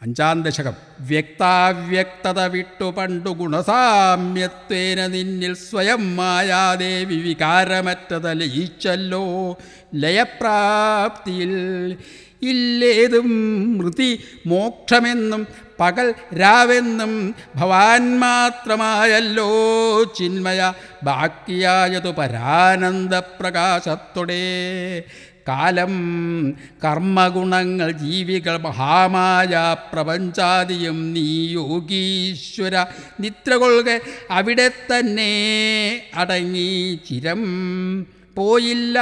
അഞ്ചാം ദശകം വ്യക്താവ്യക്തത വിട്ടു പണ്ടു ഗുണസാമ്യത്വേന നിന്നിൽ സ്വയം മായാദേവി വികാരമറ്റത ലയിച്ചല്ലോ ലയപ്രാപ്തിയിൽ ഇല്ലേതും മൃതി മോക്ഷമെന്നും പകൽ രാവെന്നും ഭവാൻ മാത്രമായല്ലോ ചിന്മയ ബാക്കിയായതു പരാനന്ദപ്രകാശത്തോടെ കാലം കർമ്മഗുണങ്ങൾ ജീവികൾ മഹാമായ പ്രപഞ്ചാദിയും നീ യോഗീശ്വര നിദ്ര കൊള്ളുക അവിടെ തന്നെ അടങ്ങി ചിരം പോയില്ല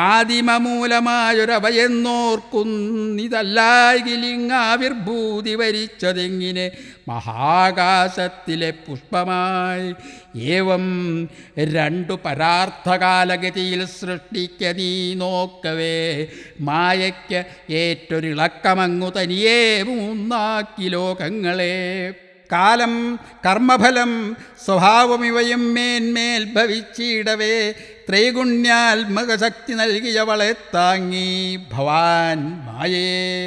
ആദിമമൂലമായൊരവയെന്നോർക്കുന്നിതല്ലാകിലിങ്ങാവിർഭൂതി വരിച്ചതെങ്ങിനെ മഹാകാശത്തിലെ പുഷ്പമായി ഏവം രണ്ടു പരാർത്ഥകാലഗതിയിൽ സൃഷ്ടിക്ക നീ നോക്കവേ മായയ്ക്ക് ഏറ്റൊരിളക്കമങ്ങു തനിയേ മൂന്നാക്കി ലോകങ്ങളെ കാലം കർമ്മഫലം സ്വഭാവമിവയും മേന്മേൽ ഭവിച്ചിടവേ ത്രൈഗുണ്യാത്മകശക്തി നൽകിയവളെ താങ്ങി ഭവാൻ മായേ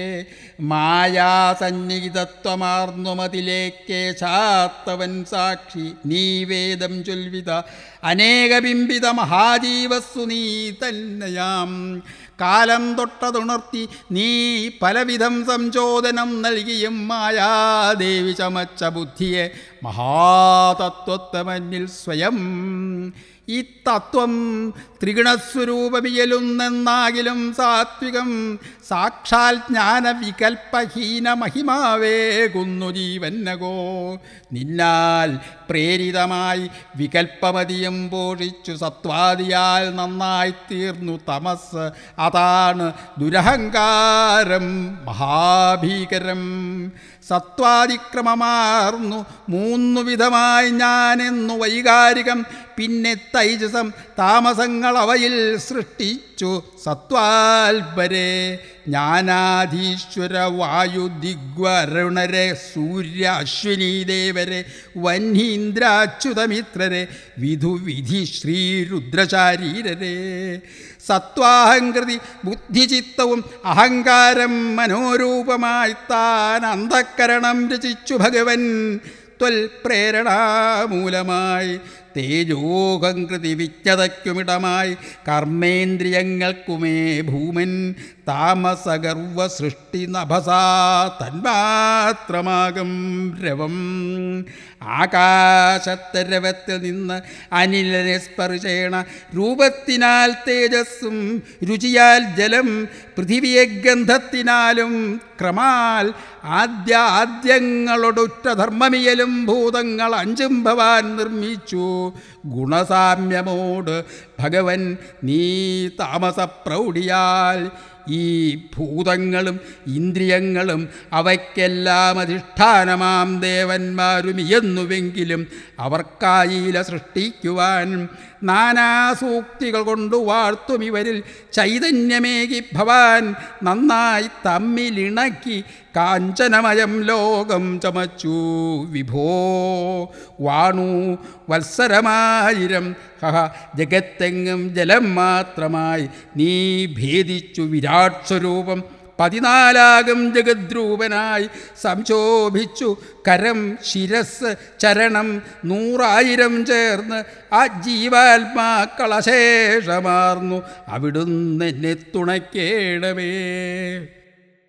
മായാസന്നിഹിതത്വമാർന്നുമതിലേക്ക് ചാത്തവൻ സാക്ഷി നീ വേദം ചൊൽവിത അനേകബിംബിത മഹാജീവസ്സു നീ തന്നെയാം കാലം തൊട്ടതുണർത്തി നീ പലവിധം സംചോദനം നൽകിയും മായാദേവി ചമച്ച ബുദ്ധിയെ മഹാതത്വത്വമന്നിൽ സ്വയം ഈ തത്വം ത്രിഗുണസ്വരൂപമിയലുന്നെന്നാകിലും സാത്വികം സാക്ഷാൽ ജ്ഞാനവികൽപ്പഹീന മഹിമാവേകുന്നു ജീവന്നകോ നിന്നാൽ പ്രേരിതമായി വികൽപ്പമതിയും പോഷിച്ചു സത്വാദിയാൽ നന്നായി തീർന്നു തമസ് അതാണ് ദുരഹങ്കാരം മഹാഭീകരം സത്വാതിക്രമമാർന്നു മൂന്നു വിധമായി ഞാനെന്നു വൈകാരികം പിന്നെ തൈജസം താമസങ്ങൾ അവയിൽ സൃഷ്ടിച്ചു സത്വാൽപരെ ജ്ഞാനാധീശ്വര വായു ദിഗ്വരുണരെ സൂര്യ അശ്വിനി ദേവരെ വന്യീന്ദ്രാച്യുതമിത്രരെ വിധു വിധി ശ്രീരുദ്രശാരീരരെ സത്വാഹങ്കൃതി ബുദ്ധിചിത്തവും അഹങ്കാരം മനോരൂപമായി താൻ അന്ധക്കരണം രചിച്ചു ഭഗവൻ ത്വൽ പ്രേരണാമൂലമായി തേജോഹങ്കൃതി വിജ്ഞതയ്ക്കുമിടമായി കർമ്മേന്ദ്രിയങ്ങൾക്കുമേ ഭൂമൻ താമസഗർവ സൃഷ്ടി നഭസാ തന്മാത്രമാകും രവം ആകാശത്തെ രവത്തിൽ നിന്ന് അനിലനെ സ്പർശേണ രൂപത്തിനാൽ തേജസ്സും രുചിയാൽ ജലം പൃഥിവിയെ ഗന്ധത്തിനാലും ക്രമാൽ ആദ്യ ആദ്യങ്ങളൊടുറ്റ ധർമ്മമിയലും ഭൂതങ്ങൾ അഞ്ചും ഭവാൻ നിർമ്മിച്ചു ഗുണസാമ്യമോട് ഭഗവൻ നീ താമസപ്രൗഢിയാൽ ഈ ഭൂതങ്ങളും ഇന്ദ്രിയങ്ങളും അവയ്ക്കെല്ലാം അധിഷ്ഠാനമാം ദേവന്മാരും എന്നുവെങ്കിലും അവർക്കായില സൃഷ്ടിക്കുവാൻ നാനാസൂക്തികൾ കൊണ്ടു വാഴ്ത്തും ഇവരിൽ ചൈതന്യമേകി ഭവാൻ നന്നായി തമ്മിലിണക്കി കാഞ്ചനമയം ലോകം ചമച്ചു വിഭോ വാണു വത്സരമായിരം ഹഹ ജഗത്തെങ്ങും ജലം മാത്രമായി നീ ഭേദിച്ചു വിരാട് സ്വരൂപം പതിനാലാകും ജഗദ്രൂപനായി സംശോഭിച്ചു കരം ശിരസ് ചരണം നൂറായിരം ചേർന്ന് ആ ജീവാത്മാക്കളശേഷമാർന്നു അവിടുന്ന് എന്നെ തുണയ്ക്കേണമേ